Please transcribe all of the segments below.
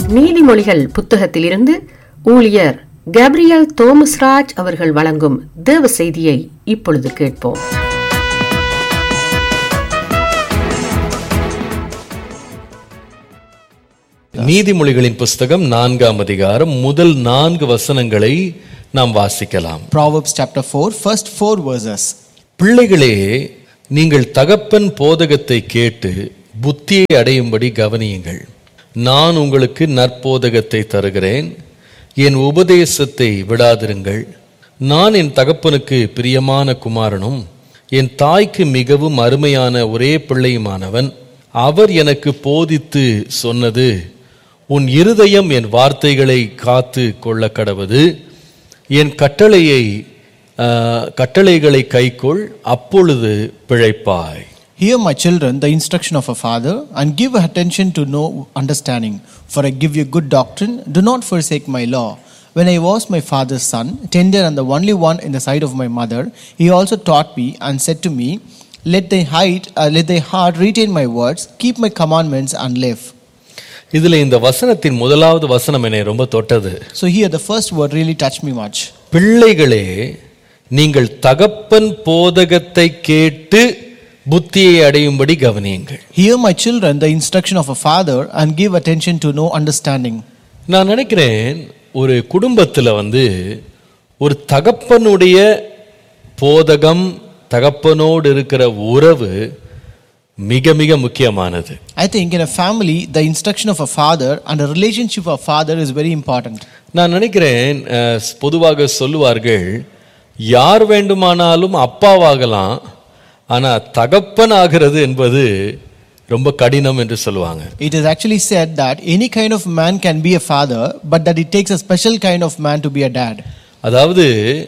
நீதிமொழிகள் புத்தகத்திலிருந்து ஊழியர் கேப்ரியல் தோமஸ்ராஜ் அவர்கள் வழங்கும் தேவ செய்தியை இப்பொழுது கேட்போம் நீதிமொழிகளின் புஸ்தகம் நான்காம் அதிகாரம் முதல் நான்கு வசனங்களை நாம் வாசிக்கலாம் Proverbs chapter 4, first four verses. பிள்ளைகளே நீங்கள் தகப்பன் போதகத்தை கேட்டு புத்தியை அடையும்படி கவனியுங்கள் நான் உங்களுக்கு நற்போதகத்தை தருகிறேன் என் உபதேசத்தை விடாதிருங்கள் நான் என் தகப்பனுக்கு பிரியமான குமாரனும் என் தாய்க்கு மிகவும் அருமையான ஒரே பிள்ளையுமானவன் அவர் எனக்கு போதித்து சொன்னது உன் இருதயம் என் வார்த்தைகளை காத்து கொள்ள கடவது என் கட்டளையை ஆஹ், கட்டளைகளை கைக்கொள் அப்பொழுது பிழைப்பாய் Hear, my children, the instruction of a father, and give attention to know understanding. For I give you good doctrine. Do not forsake my law. When I was my father's son, tender and the only one in the sight of my mother, he also taught me and said to me, Let thy height, uh, let thy heart retain my words, keep my commandments and live. இதுல இந்த வசனத்தின் முதலாவது வசனம் என்னை ரொம்ப தொட்டது So here, the first word really touched me much. பிள்ளைகளே நீங்கள் தகப்பன் போதகத்தை கேட்டு புத்தியை அடையும்படி கவனியுங்கள் Hear, my children, the instruction of a father, and give attention to know understanding. நான் நினைக்கிறேன் ஒரு குடும்பத்தில் வந்து ஒரு தகப்பனுடைய போதகம் தகப்பனோடு இருக்கிற உறவு மிக மிக முக்கியமானது I think in a family, the instruction of a father and a relationship of a father is very important. நான் நினைக்கிறேன் அஹ், பொதுவாக சொல்லுவார்கள் யார் வேண்டுமானாலும் அப்பாவாகலாம் ஆனா தகப்பன் ஆகிறது என்பது ரொம்ப கடினம் என்று சொல்லுவாங்க It is actually said that any kind of man can be a father, but that it takes a special kind of man to be a dad. அதாவது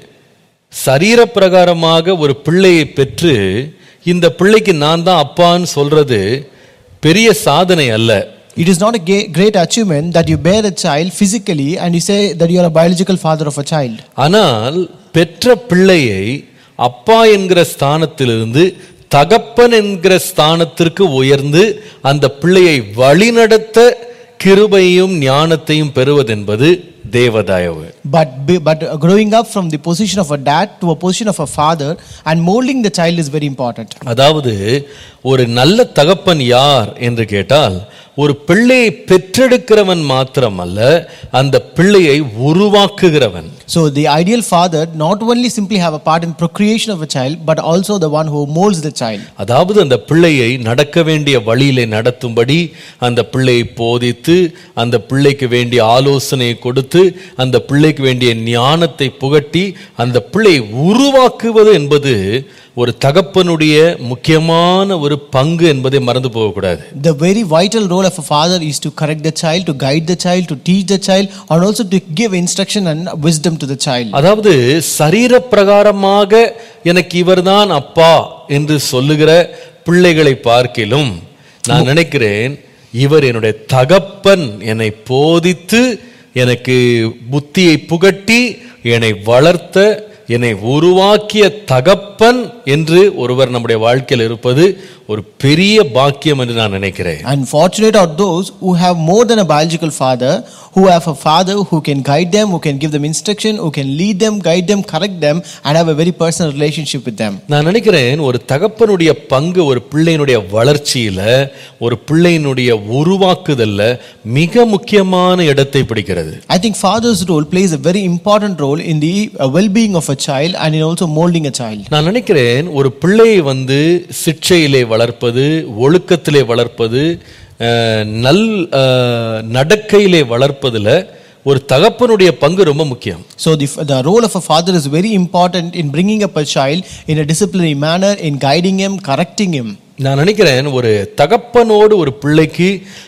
சரீர பிரகாரமாக ஒரு பிள்ளையை பெற்று இந்த பிள்ளைக்கு நான் தான் அப்பான்னு சொல்றது பெரிய சாதனை அல்ல It is not a ga- great achievement that you bear a child physically and you say that you are a biological father of a child. ஆனால் பெற்ற பிள்ளையை அப்பா என்கிற ஸ்தானத்திலிருந்து தகப்பன் என்கிற ஸ்தானத்திற்கு உயர்ந்து அந்த பிள்ளையை வழிநடத்த கிருபையும் ஞானத்தையும் பெறுவதென்பது தேவதயவு But, be- but growing up from the position of a dad to a position of a father and molding the child is very important. அதாவது ஒரு நல்ல தகப்பன் யார் என்று கேட்டால் ஒரு பிள்ளையை பெற்றெடுக்கிறவன் மாத்திரமல்ல அந்த பிள்ளையை உருவாக்குகிறவன் So the ideal father not only simply have a part in procreation of a child, but also the one who molds the child. அதாவது அந்த பிள்ளையை நடக்க வேண்டிய வழியிலே நடத்தும்படி அந்த பிள்ளையை போதித்து அந்த பிள்ளைக்கு வேண்டிய ஆலோசனையை கொடுத்து அந்த பிள்ளைக்கு வேண்டிய ஞானத்தை புகட்டி அந்த பிள்ளையை உருவாக்குவது என்பது ஒரு தகப்பனுடைய முக்கியமான ஒரு பங்கு என்பதை மறந்து போகக்கூடாது The very vital role of a father is to correct the child, to guide the child, to teach the child, and also to give instruction and wisdom to the child. அதாவது சரீர பிரகாரமாக எனக்கு இவர்தான் அப்பா என்று சொல்லுகிற பிள்ளைகளை பார்க்கிலும் நான் நினைக்கிறேன் இவர் என்னுடைய தகப்பன் என்னை போதித்து எனக்கு புத்தியை புகட்டி என்னை வளர்த்த என்னை உருவாக்கிய தகப்பன் என்று ஒருவர் நம்முடைய வாழ்க்கையில் இருப்பது ஒரு பெரிய பாக்கியம் என்று நான் நினைக்கிறேன் And fortunate are those who have more than a biological father, who have a father who can guide them, who can give them instruction, who can lead them, guide them, correct them, and have a very personal relationship with them. நான் நினைக்கிறேன் ஒரு தகப்பனுடைய பங்கு ஒரு பிள்ளையினுடைய வளர்ச்சியில ஒரு பிள்ளையினுடைய உருவாக்குதல்ல மிக முக்கியமான இடத்தை பிடிக்கிறது I think father's role plays a very important role in the uh, well-being of a child and in also molding a child. நான் நினைக்கிறேன் ஒரு பிள்ளையை வந்து சிற்றையிலே வளர்ப்பது ஒழுக்கத்திலே வளர்ப்பது அஹ், நல் அஹ், நடக்கையிலே வளர்ப்பதுல ஒரு தகப்பனுடைய பங்கு ரொம்ப முக்கியம் So the, the role of a father is very important in bringing up a child in a disciplinary manner, in guiding him, correcting him. நான் நினைக்கிறேன் ஒரு தகப்பனோடு ஒரு பிள்ளைக்கு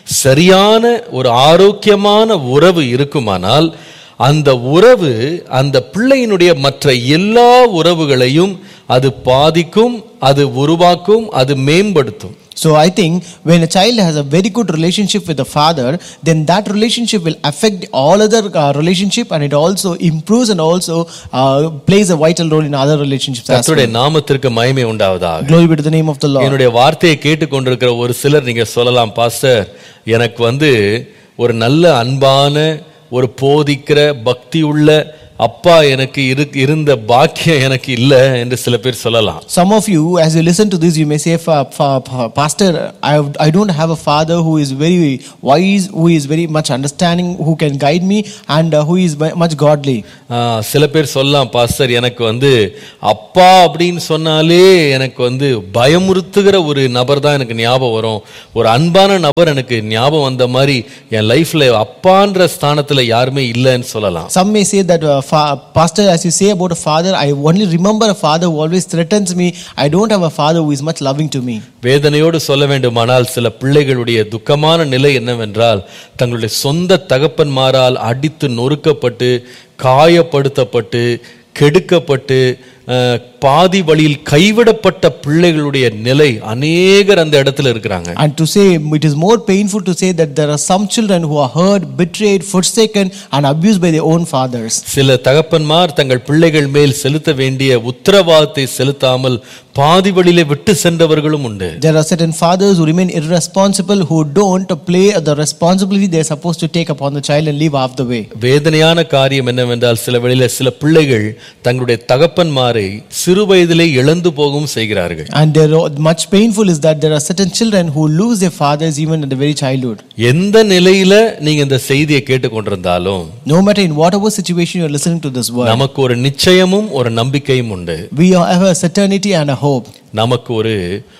சரியான ஒரு ஆரோக்கியமான உறவு இருக்குமானால் அந்த உறவு அந்த பிள்ளையினுடைய மற்ற எல்லா உறவுகளையும் அது பாதிக்கும் அது உருவாக்கும் அது மேம்படுத்தும் So I think when a child has a very good relationship with the father, then that relationship will affect all other uh, relationship and it also improves and also uh, plays a vital role in other relationships as well. கர்த்தருடைய நாமத்திற்கு மகிமை உண்டாவதாக Glory be to the name of the Lord. என்னுடைய வார்த்தையை கேட்டுக்கொண்டிருக்கிற ஒரு சிலர் நீங்க சொல்லலாம் பாஸ்டர் எனக்கு வந்து ஒரு நல்ல அன்பான ஒரு போதிக்கிற பக்தி உள்ள அப்பா எனக்கு இரு இருந்த பாக்கியம் எனக்கு இல்லை என்று சில பேர் சொல்லலாம் Some of you, as you listen to this, you may say, "Fa- fa- fa- Pastor, I, have- I don't have a father who is very wise, who is very much understanding, who can guide me, and uh, who is mu- much godly. ஆ, சில பேர் சொல்லலாம் pastor எனக்கு வந்து அப்பா அப்படின்னு சொன்னாலே எனக்கு வந்து பயமுறுத்துகிற ஒரு நபர் தான் எனக்கு ஞாபகம் வரும் ஒரு அன்பான நபர் எனக்கு ஞாபகம் வந்த மாதிரி என் லைஃப்ல அப்பான்ற ஸ்தானத்துல யாருமே இல்லைன்னு சொல்லலாம் Some may say that, uh, fa- Pastor, as you say about a father, I only remember a father who always threatens me. I don't have a father who is much loving to me. வேதனையோடு சொல்ல வேண்டுமானால் சில பிள்ளைகளுடைய துக்கமான நிலை என்னவென்றால் தங்களுடைய சொந்த தகப்பன்மாரால் அடித்து நொறுக்கப்பட்டு காயப்படுத்தப்பட்டு கெடுக்கப்பட்டு அஹ், பாதி வழியில் கைவிடப்பட்ட பிள்ளைகளுடைய நிலை அநேகர் அந்த இடத்துல இருக்கிறாங்க And to say, it is more painful to say that there are some children who are hurt, betrayed, forsaken, and abused by their own fathers. சில தகப்பன்மார் தங்கள் பிள்ளைகள் மேல் செலுத்த வேண்டிய உத்தரவாதத்தை செலுத்தாமல் பாதி வழியிலே விட்டு சென்றவர்களும் உண்டு There are certain fathers who remain irresponsible, who don't play the responsibility they are supposed to take upon the child and leave half the way. வேதனையான காரியம் என்னவென்றால் சில வேளையில சில பிள்ளைகள் தங்களுடைய தகப்பன்மாரை சிறு வயதிலே இழந்து போகவும் செய்கிறார்கள் And there are, much painful is that there are certain children who lose their fathers even in the very childhood. எந்த நிலையில நீங்க இந்த செய்தியை கேட்டுக்கொண்டிருந்தாலும் No matter in whatever situation you are listening to this word, நமக்கு ஒரு நிச்சயமும் ஒரு நம்பிக்கையும் உண்டு we have a certainty and a hope. நமக்கு ஒரு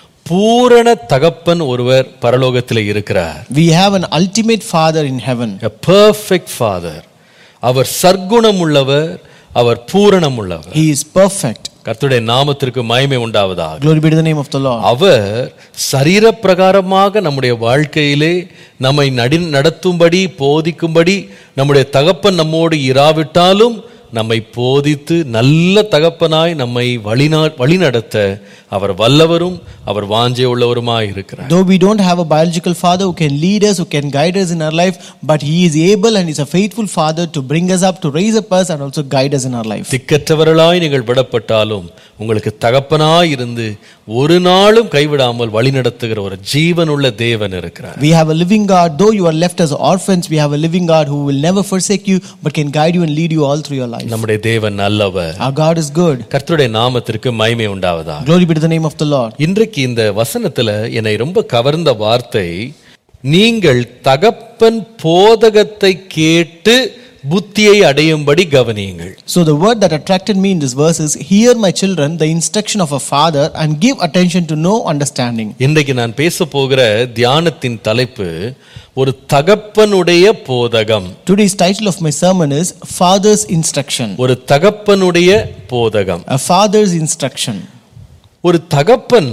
பூரண தகப்பன் ஒருவர் பரலோகத்தில் இருக்கிறார் We have an ultimate father in heaven. a perfect father அவர் சர்க்குணம் உள்ளவர் அவர் பூரணம் உள்ளவர் He is perfect. கர்த்தருடைய நாமத்திற்கு மகிமை உண்டாவதாக Glory be to the name of the Lord. அவர் சரீர பிரகாரமாக நம்முடைய வாழ்க்கையிலே நம்மை நடி நடத்தும்படி போதிக்கும்படி நம்முடைய தகப்பன் நம்மோடு இராவிட்டாலும் நம்மை போதித்து நல்ல தகப்பனாய் நம்மை வழிநா வழிநடத்த அவர் வல்லவரும் அவர் வாஞ்சை உள்ளவருமாய் இருக்கிறார் Though we don't have a biological father who can lead us, who can guide us in our life, but He is able and is a faithful Father to bring us up, to raise up us, and also guide us in our life. திக்கற்றவர்களாய் நீங்கள் விடப்பட்டாலும் உங்களுக்கு தகப்பனாய் இருந்து ஒரு நாளும் கைவிடாமல் வழிநடத்துகிற ஒரு ஜீவனுள்ள தேவன் இருக்கிறார் We have a living God, though you are left as orphans, we have a living God who will never forsake you, but can guide you and lead you all through your life. நம்முடைய தேவன் நல்லவர் Our God is good. கர்த்தருடைய நாமத்திற்கு மகிமை உண்டாவதா Glory be to the name of the Lord. இன்றைக்கு இந்த வசனத்துல என்னை ரொம்ப கவர்ந்த வார்த்தை நீங்கள் தகப்பன் போதகத்தை கேட்டு புத்தியை அடையும்படி கவனியுங்கள் So, the word that attracted me in this verse is Hear, my children, the instruction of a father, and give attention to no understanding. இன்றைக்கு நான் பேச போகிற தியானத்தின் தலைப்பு ஒரு தகப்பனுடைய போதகம் Today's title of my sermon is Father's Instruction. ஒரு தகப்பனுடைய போதகம் A father's instruction. ஒரு தகப்பன்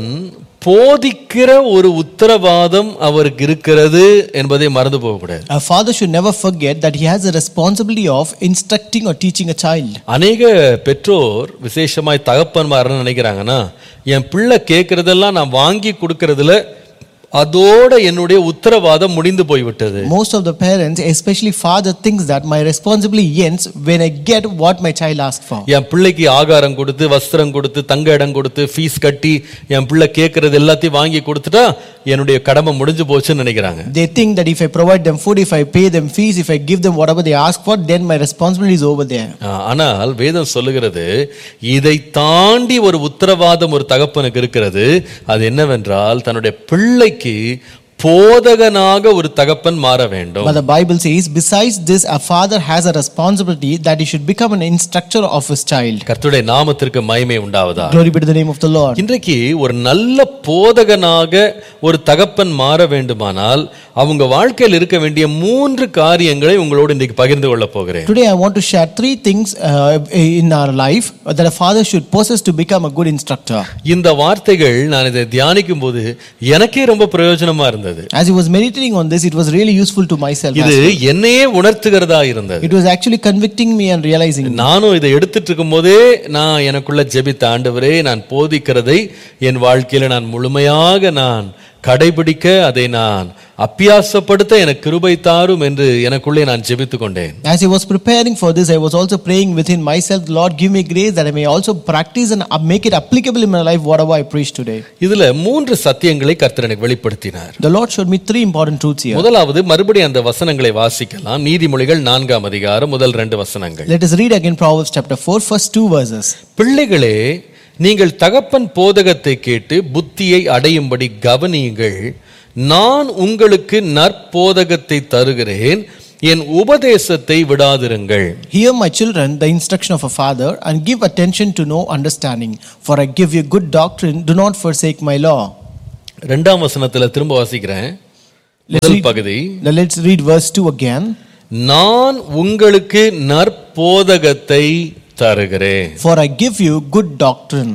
போதிக்கிற ஒரு உத்தரவாதம் அவருக்கு இருக்கிறது என்பதை மறந்து போகக்கூடாது A father should never forget that he has a responsibility of instructing or teaching a child. அநேக பெற்றோர் விசேஷமாய் தகப்பன்மார் என்ன நினைக்கிறாங்கன்னா என் பிள்ளை கேட்கறதெல்லாம் நான் வாங்கி கொடுக்கறதுல அதோட என்னுடைய உத்தரவாதம் முடிந்து போய்விட்டது Most of the parents, especially father, thinks that my responsibility ends when I get what my child asks for. என் பிள்ளைக்கு ஆகாரம் கொடுத்து வஸ்திரம் கொடுத்து தங்க இடம் கொடுத்து ஃபீஸ் கட்டி என் பிள்ளை கேட்கறது எல்லாத்தையும் வாங்கி கொடுத்துட்டா என்னுடைய கடமை முடிஞ்சு போச்சுன்னு நினைக்கிறாங்க They think that if I provide them food, if I pay them fees, if I give them whatever they ask for, then my responsibility is over there. ஆ, ஆனால் வேதம் சொல்லுகிறது இதை தாண்டி ஒரு உத்தரவாதம் ஒரு தகப்பனுக்கு இருக்கிறது அது என்னவென்றால் தன்னுடைய பிள்ளைக்கு போதகனாக ஒரு தகப்பன் மாற வேண்டும் But the Bible says, besides this, a father has a responsibility that he should become an instructor of his child. கர்த்தருடைய நாமத்திற்கு மகிமை உண்டாவதா Glory be to the name of the Lord. இன்றைக்கு ஒரு நல்ல போதகனாக ஒரு தகப்பன் மாற வேண்டுமானால் அவங்க வாழ்க்கையில் இருக்க வேண்டிய மூன்று காரியங்களை உங்களோடு இன்றைக்கு பகிர்ந்து கொள்ள போகிறேன் Today, I want to share three things uh, in our life that a father should possess to become a good instructor. இந்த வார்த்தைகள் நான் இதை தியானிக்கும் போது எனக்கே ரொம்ப பிரயோஜனமா இருந்தது As I was meditating on this, it was really useful to myself. இது as well. என்னையே உணர்த்துகிறதா இருந்தது It was actually convicting me and realizing. நானும் இதை எடுத்துட்டு இருக்கும் போதே நான் எனக்குள்ள ஜெபித்த ஆண்டவரே நான் போதிக்கிறதை என் வாழ்க்கையில நான் முழுமையாக நான் கடைபிடிக்க அதை நான் அப்பியாசப்படுத்த எனக்கு கிருபை தாரும் என்று எனக்குள்ளே நான் ஜெபித்துக் கொண்டேன் As I was preparing for this, I was also praying within myself, Lord, give me grace that I may also practice and uh, make it applicable in my life, whatever I preach today. இதுல மூன்று சத்தியங்களை கர்த்தர் எனக்கு வெளிப்படுத்தினார் The Lord showed me three important truths here. முதலாவது மறுபடியும் அந்த வசனங்களை வாசிக்கலாம் நீதிமொழிகள் நான்காம் அதிகாரம் முதல் ரெண்டு வசனங்கள் Let us read again Proverbs chapter 4, first two verses. பிள்ளைகளே நீங்கள் தகப்பன் போதகத்தை கேட்டு புத்தியை அடையும்படி கவனியுங்கள் நான் உங்களுக்கு நற்போதகத்தை தருகிறேன் என் உபதேசத்தை விடாதிருங்கள் Hear, my children, the instruction of a father, and give attention to know understanding. For I give you good doctrine, do not forsake my law. ரெண்டாம் வசனத்துல திரும்ப வாசிக்கிறேன் Let's முதல் read- பகுதி Now let's read verse 2 again. நான் உங்களுக்கு நற்போதகத்தை தருகிறேன் For I give you good doctrine.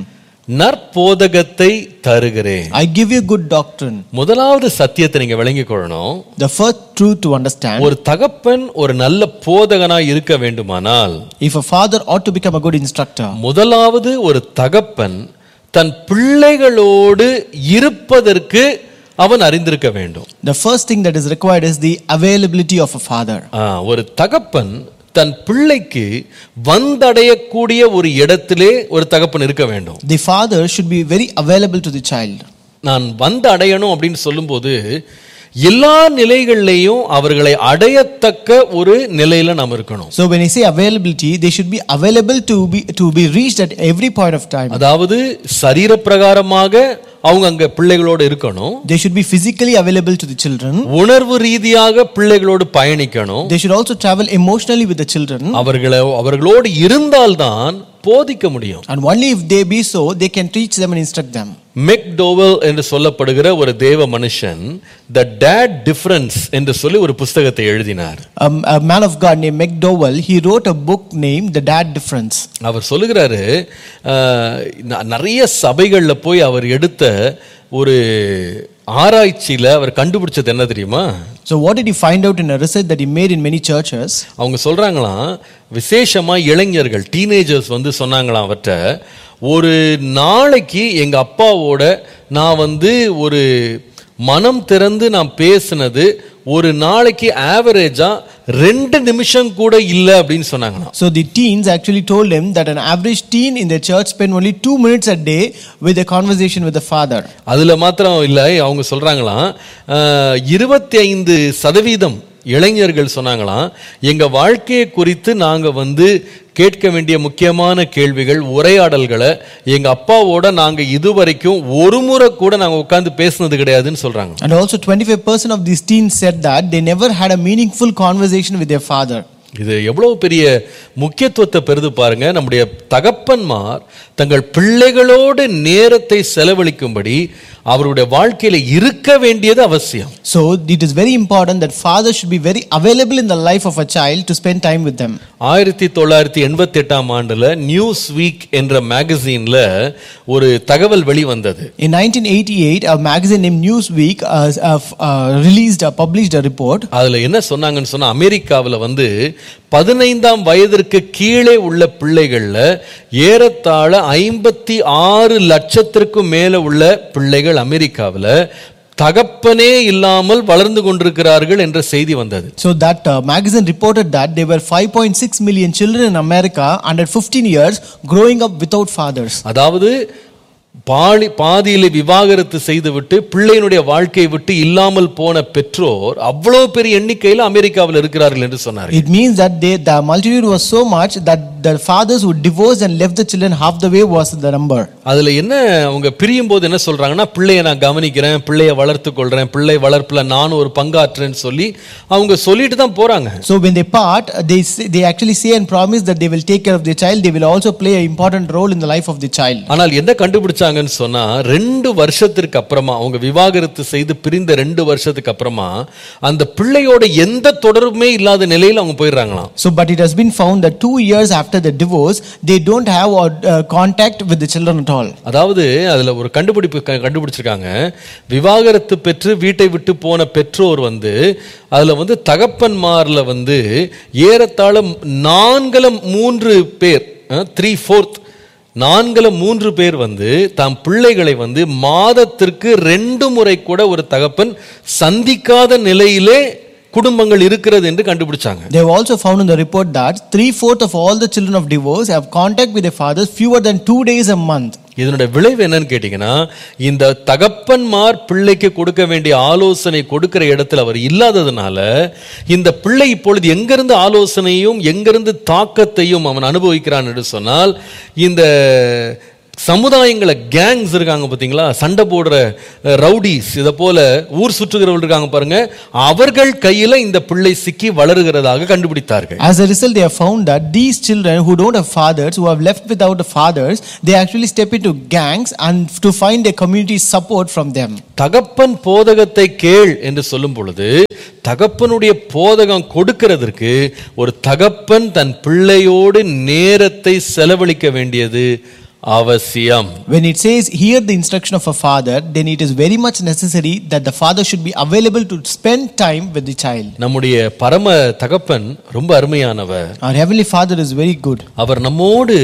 நற்போதகத்தை தருகிறேன் I give you good doctrine. முதலாவது சத்தியத்தை நீங்க விளங்கிக் கொள்ளணும் The first truth to understand ஒரு தகப்பன் ஒரு நல்ல போதகனாய் இருக்க வேண்டுமானால் if a father ought to become a good instructor, முதலாவது ஒரு தகப்பன் தன் பிள்ளைகளோடு இருப்பதற்கு அவன் அறிந்திருக்க வேண்டும் the first thing that is required is the availability of a father. ஆ, ஒரு தகப்பன் தன் பிள்ளைக்கு வந்தடையக்கூடிய ஒரு இடத்திலே ஒரு தகப்பன் இருக்க வேண்டும் The father should be very available to the child. நான் வந்து அடையணும் அப்படின்னு சொல்லும்போது எல்லா நிலைகள்லையும் அவர்களை அடையத்தக்க ஒரு நிலையில நாம் இருக்கணும் So when I say availability, they should be available to be to be reached at every point of time. அதாவது சரீர பிரகாரமாக அவங்க அங்க பிள்ளைகளோடு இருக்கணும் They should be physically available to the children. உணர்வு ரீதியாக பிள்ளைகளோடு பயணிக்கணும் They should also travel emotionally with the children. அவர்களை அவர்களோடு இருந்தால்தான் போதிக்க முடியும் And only if they be so, they can teach them and instruct them. McDowell என்று சொல்லப்படுகிற ஒரு தேவ மனுஷன் த டேட் டிஃபரன்ஸ் என்று சொல்லி ஒரு புஸ்தகத்தை எழுதினார் Um, a man of God named McDowell, he wrote a book named The Dad Difference. அவர் சொல்லுகிறாரு அஹ், ந- நிறைய சபைகள்ல போய் அவர் எடுத்த ஒரு ஆராய்ச்சியில அவர் கண்டுபிடிச்சது என்ன தெரியுமா So what did he find out in a research that he made in many churches? அவங்க சொல்றாங்களாம் விசேஷமா இளைஞர்கள் டீனேஜர்ஸ் வந்து சொன்னாங்களாம் அவர்கிட்ட ஒரு நாளைக்கு எங்க அப்பாவோட நான் வந்து ஒரு மனம் திறந்து நான் பேசினது ஒரு நாளைக்கு ஆவரேஜா ரெண்டு நிமிஷம் கூட இல்லை அப்படின்னு சொன்னாங்களாம் So the teens actually told him that an average teen in the church spend only two minutes a day with a conversation with the father. அதுல மாத்திரம் இல்லை அவங்க சொல்றாங்களாம் இருபத்தி ஐந்து சதவீதம் இளைஞர்கள் சொன்னாங்களாம் எங்க வாழ்க்கையை குறித்து நாங்க வந்து கேட்க வேண்டிய முக்கியமான கேள்விகள் உரையாடல்களை எங்க அப்பாவோட நாங்க இதுவரைக்கும் ஒரு முறை கூட நாங்க உட்கார்ந்து பேசுனது கிடையாதுன்னு சொல்றாங்க And also 25% of these teens said that they never had a meaningful conversation with their father. இது எவ்வளவு பெரிய முக்கியத்துவத்தை பெறுது பாருங்க நம்முடைய தகப்பன்மார் தங்கள் பிள்ளைகளோடு நேரத்தை செலவழிக்கும்படி அவருடைய வாழ்க்கையில இருக்க வேண்டியது அவசியம் So it is very important that father should be very available in the life of a child to spend time with them. ஆயிரத்தி தொள்ளாயிரத்தி எண்பத்தி எட்டாம் ஆண்டுல நியூஸ் வீக் என்ற மேகசீன்ல ஒரு தகவல் வெளிவந்தது In 1988, a magazine named Newsweek uh, uh, uh, released, uh, published a report. அதுல என்ன சொன்னாங்கன்னு சொன்னா அமெரிக்காவுல வந்து பதினைந்தாம் வயதிற்கு கீழே உள்ள பிள்ளைகள்ல ஏறத்தாழ ஐம்பத்தி ஆறு லட்சத்திற்கும் மேல உள்ள பிள்ளைகள் அமெரிக்காவுல தகப்பனே இல்லாமல் வளர்ந்து கொண்டிருக்கிறார்கள் என்ற செய்தி வந்தது So that uh, magazine reported that there were 5.6 million children in America under 15 years growing up without fathers. அதாவது பாலி பாதியிலே விவாகரத்து செய்துவிட்டு பிள்ளையினுடைய வாழ்க்கையை விட்டு இல்லாமல் போன பெற்றோர் அவ்வளவு பெரிய எண்ணிக்கையில் அமெரிக்காவில் இருக்கிறார்கள் என்று சொன்னார் It means that they, the multitude was so much that the fathers who divorced and left the children half the way was the number. அதுல என்ன அவங்க பிரியும் போது என்ன சொல்றாங்கன்னா பிள்ளைய நான் கவனிக்கிறேன் பிள்ளைய வளர்த்து கொள்றேன் பிள்ளை வளர்ப்புல நானும் ஒரு பங்காற்றுறேன்னு சொல்லி அவங்க சொல்லிட்டு தான் போறாங்க So when they part, they say, they actually say and promise that they will take care of their child. They will also play an important role in the life of the child. ஆனால் என்ன கண்டுபிடிச்சாங்கன்னு சொன்னா ரெண்டு வருஷத்திற்கு அப்புறமா அவங்க விவாகரத்து செய்து பிரிந்த ரெண்டு வருஷத்துக்கு அப்புறமா அந்த பிள்ளையோட எந்த தொடர்புமே இல்லாத நிலையில அவங்க போயிடுறாங்களாம் So, but it has been found that two years after the divorce, they don't have uh, contact with the children at all. அதாவது அதுல ஒரு கண்டுபிடிப்பு க- கண்டுபிடிச்சிருக்காங்க விவாகரத்து பெற்று வீட்டை விட்டு போன பெற்றோர் வந்து அதுல வந்து தகப்பன்மார்ல வந்து ஏறத்தாழ நான்குல மூன்று பேர் த்ரீ ஃபோர்த் நான்குல மூன்று பேர் வந்து தாம் பிள்ளைகளை வந்து மாதத்திற்கு ரெண்டு முறை கூட ஒரு தகப்பன் சந்திக்காத நிலையிலே குடும்பங்கள் இருக்கிறது என்று கண்டுபிடிச்சாங்க They have also found in the report that three fourths of all the children of divorce have contact with their fathers fewer than two days a month. இதனுடைய விளைவு என்னன்னு கேட்டீங்கன்னா இந்த தகப்பன்மார் பிள்ளைக்கு கொடுக்க வேண்டிய ஆலோசனை கொடுக்கிற இடத்துல அவர் இல்லாததுனால இந்த பிள்ளை இப்பொழுது எங்கிருந்து ஆலோசனையும் எங்கிருந்து தாக்கத்தையும் அவன் அனுபவிக்கிறான் என்று சொன்னால் இந்த சமுதாயங்கள கேங்ஸ் இருக்காங்க பார்த்தீங்களா சண்டை போடுற ரவுடிஸ் இதை போல ஊர் சுற்றுகிறவர்கள் இருக்காங்க பாருங்க அவர்கள் கையில இந்த பிள்ளை சிக்கி வளருகிறதாக கண்டுபிடித்தார்கள் As a result, they have found that these children who don't have fathers, who have left without the fathers, they actually step into gangs and to find a community support from them. தகப்பன் போதகத்தை கேள் என்று சொல்லும் பொழுது தகப்பனுடைய போதகம் கொடுக்கிறதற்கு ஒரு தகப்பன் தன் பிள்ளையோடு நேரத்தை செலவழிக்க வேண்டியது அவசியம் When it says, hear the instruction of a father, then it is very much necessary that the father should be available to spend time with the child. நம்முடைய பரம தகப்பன் ரொம்ப அருமையானவர் Our Heavenly Father is very good. அவர் நம்மோடு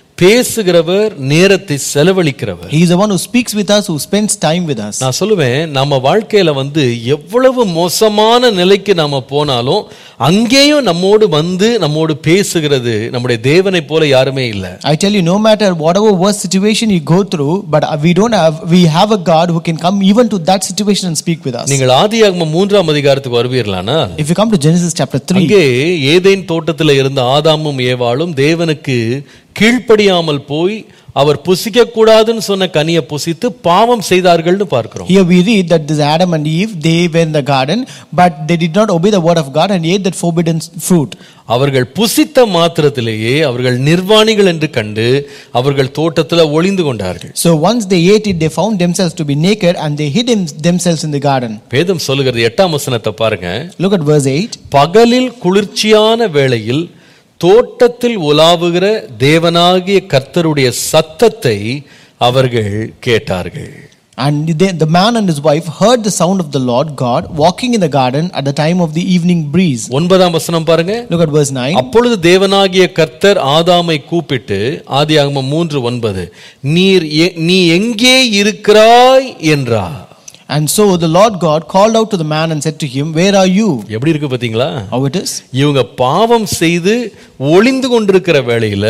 பேசுகிறவர் நேரத்தை செலவழிக்கிறவர் He is the one who speaks with us, who spends time with us. நான் சொல்லுவேன் நம்ம வாழ்க்கையில வந்து எவ்வளவு மோசமான நிலைக்கு நாம போனாலும் அங்கேயும் நம்மோடு வந்து நம்மோடு பேசுகிறது நம்முடைய தேவனை போல யாருமே இல்லை I tell you, no matter whatever worst situation you go through, but we don't have, we have a God who can come even to that situation and speak with us. நீங்கள் ஆதியாகமம் மூன்றாம் அதிகாரத்துக்கு வருவீர்களானா If you come to Genesis chapter 3, அங்கே Eden தோட்டத்தில் இருந்த ஆதாமும் ஏவாளும் தேவனுக்கு கீழ்ப்படியாமல் போய் அவர் புசிக்க கூடாதுன்னு சொன்ன கனியை புசித்து பாவம் செய்தார்கள்னு பார்க்கிறோம் here we read that this Adam and Eve, they were in the garden, but they did not obey the word of God and ate that forbidden fruit. அவர்கள் புசித்த மாத்திரத்திலேயே அவர்கள் நிர்வாணிகள் என்று கண்டு அவர்கள் தோட்டத்தில் ஒளிந்து கொண்டார்கள் So once they ate it, they found themselves to be naked and they hid them- themselves in the garden. வேதம் சொல்லுகிறது எட்டாம் வசனத்தை பாருங்க Look at verse 8. பகலில் குளிர்ச்சியான வேளையில் தோட்டத்தில் உலாவுகிற தேவனாகிய கர்த்தருடைய சத்தத்தை அவர்கள் கேட்டார்கள் And they, the man and his wife heard the sound of the Lord God walking in the garden at the time of the evening breeze. ஒன்பதாம் வசனம் பாருங்க Look at verse 9. அப்பொழுது தேவனாகிய கர்த்தர் ஆதாமை கூப்பிட்டு ஆதியாகமம் மூன்று ஒன்பது நீர் எ- நீ எங்கே இருக்கிறாய் என்றார் And so the Lord God called out to the man and said to him, Where are you? எப்படி இருக்கு பாத்தீங்களா How it is? இவங்க பாவம் செய்து ஒளிந்து கொண்டிருக்கிற வேளையில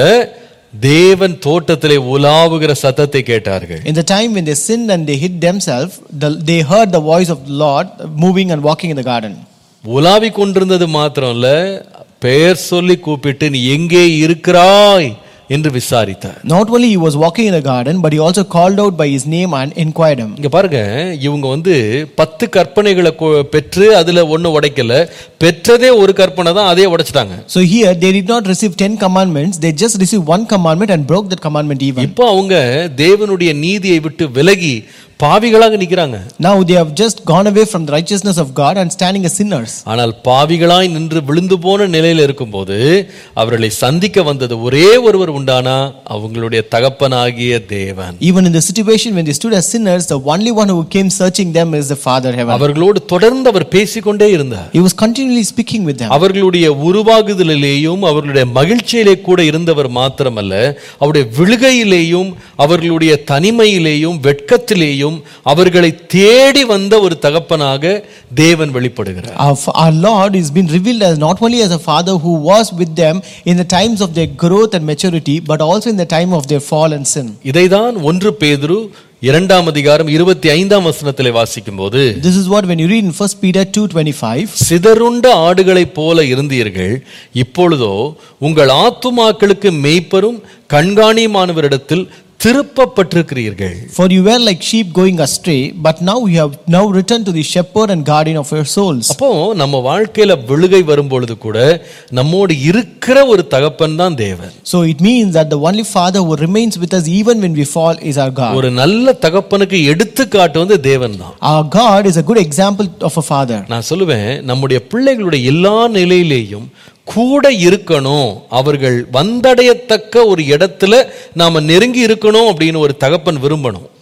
தேவன் தோட்டத்திலே உலாவுகிற சத்தத்தை கேட்டார்கள் In the time when they sinned and they hid themselves, the, they heard the voice of the Lord moving and walking in the garden. உலாவிக் கொண்டிருந்தது மாத்திரம் இல்ல பெயர் சொல்லி கூப்பிட்டு நீ எங்கே இருக்கிறாய் என்று விசாரித்தார் Not only he was walking in the garden, but he also called out by his name and inquired him. இங்க பாருங்க இவங்க வந்து பத்து கற்பனைகளை கொ- பெற்று அதுல ஒண்ணு உடைக்கல பெற்றதே ஒரு கற்பனை தான் அதே உடைச்சிட்டாங்க So here they did not receive ten commandments, they just received one commandment and broke that commandment even. இப்போ அவங்க தேவனுடைய நீதியை விட்டு விலகி பாவிகளாக நிக்கிறாங்க Now they have just gone away from the righteousness of God and standing as sinners. ஆனால் பாவிகளாய் நின்று விழுந்து போன நிலையில இருக்கும்போது அவர்களை சந்திக்க வந்தது ஒரே ஒருவர் உண்டானா அவங்களுடைய தகப்பனாகிய தேவன் Even in the situation when they stood as sinners, the only one who came searching them is the Father heaven. அவர்களோடு தொடர்ந்து அவர் பேசிக்கொண்டே இருந்தார் He was continually speaking with them. அவர்களுடைய உருவாகுதலிலேயும் அவர்களுடைய மகிழ்ச்சியிலே கூட இருந்தவர் மாத்திரமல்ல அவருடைய விழுகையிலேயும் அவர்களுடைய தனிமையிலேயும் வெட்கத்திலேயும் அவர்களை தேடி வந்த ஒரு தகப்பனாக தேவன் வெளிப்படுகிறார் Our, our Lord is been revealed as not only as a father who was with them in the times of their growth and maturity, but also in the time of their fall and sin. இதைதான் ஒன்று பேதுரு இரண்டாம் அதிகாரம் இருபத்தி ஐந்தாம் வசனத்திலே வாசிக்கும் போது This is what when you read in 1 Peter 2:25, சிதறுண்ட ஆடுகளைப் போல இருந்தீர்கள் இப்பொழுதோ உங்கள் ஆத்துமாக்களுக்கு மெய்ப்பரும் கண்காணியுமானவரிடத்தில் திருப்பப்பட்டிருக்கிறீர்கள் for you were like sheep going astray, but now you have now returned to the shepherd and guardian of your souls. அப்போ நம்ம வாழ்க்கையில விழுகை வரும்பொழுது கூட நம்மோடு இருக்கிற ஒரு தகப்பன் தான் தேவன் So it means that the only father who remains with us even when we fall is our God. ஒரு நல்ல தகப்பனுக்கு எடுத்துக்காட்டு வந்து தேவன் தான் Our God is a good example of a father. நான் சொல்லுவேன் நம்முடைய பிள்ளைகளுடைய எல்லா நிலையிலேயும் கூட இருக்கணும் அவர்கள் வந்தடையத்தக்க ஒரு இடத்துல நாம நெருங்கி இருக்கணும் அப்படின்னு ஒரு தகப்பன் விரும்பணும்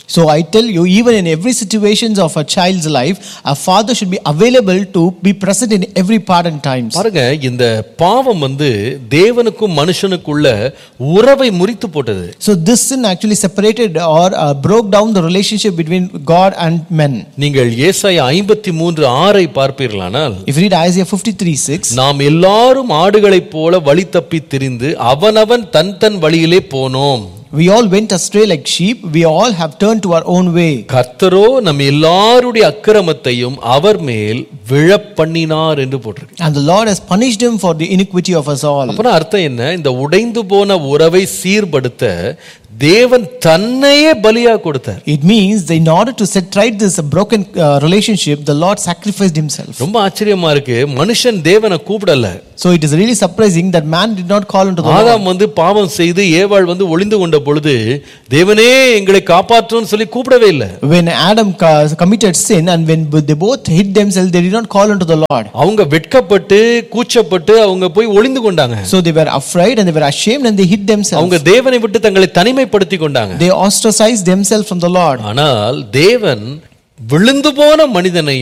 So I tell you, even in every situations of a child's life, a father should be available to be present in every part and times. பாருங்க இந்த பாவம் வந்து தேவனுக்கும் மனுஷனுக்குள்ள உறவை முறித்து போட்டது So this sin actually separated or uh, broke down the relationship between God and men. நீங்கள் ஏசாயா ஐம்பத்தி மூன்று ஆறை பார்ப்பீர்களானால் If you read Isaiah 53 6, நாம் எல்லாரும் ஆடுகளைப் போல வழி தப்பி திரிந்து அவனவன் தன் தன் வழியிலே போனோம் we all went astray like sheep, we all have turned to our own way. கர்த்தரோ நம் எல்லாருடைய அக்கிரமத்தையும் அவர் மேல் விழப்பண்ணினார் என்று போட்டிருக்கு And the Lord has punished him for the iniquity of us all. அப்புறம் அர்த்தம் என்ன இந்த உடைந்து போன உறவை சீர்படுத்த தேவன் தன்னையே பலியா கொடுத்தார் It means that in order to set right this broken uh, relationship, the Lord sacrificed himself. ரொம்ப ஆச்சரியமா இருக்கு மனுஷன் தேவனை கூப்பிடல So it is really surprising that man did not call unto the Lord. ஆதாம் வந்து பாவம் செய்து ஏவாள் வந்து ஒளிந்து கொண்ட பொழுது தேவனே எங்களை காப்பாற்றுன்னு சொல்லி கூப்பிடவே இல்லை When Adam ca- committed sin and when they both hid themselves, they did not call unto the Lord. அவங்க வெட்கப்பட்டு கூச்சப்பட்டு அவங்க போய் ஒளிந்து கொண்டாங்க So they were afraid and they were ashamed and they hid themselves. அவங்க தேவனை விட்டு தங்களை தனிமைப்படுத்தி கொண்டாங்க They ostracized themselves from the Lord. ஆனால் தேவன் விழுந்து போன மனிதனை